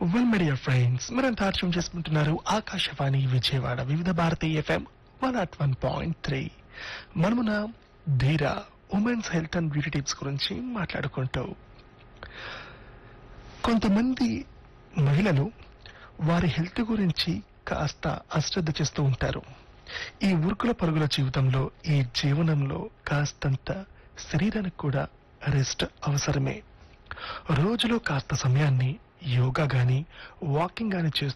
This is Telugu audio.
వెల్ మీడియా ఫ్రెండ్స్ మీరంతా అర్థం చేసుకుంటున్నారు Akashvani Vijayawada Vividh Bharati FM one at one point three మనమున ధీర women's health and beauty tips గురించి మాట్లాడుకుంటూ కొంతమంది మహిళలు వారి హెల్త్ గురించి కాస్త అశ్రద్ధ చేస్తూ ఉంటారు ఈ ఉరుకుల పరుగుల జీవితంలో ఈ జీవనంలో కాస్తంత శరీరానికి కూడా రెస్ట్ అవసరమే రోజులో కాస్త సమయాన్ని యోగా గాని వాకింగ్ గాని చేస్తూ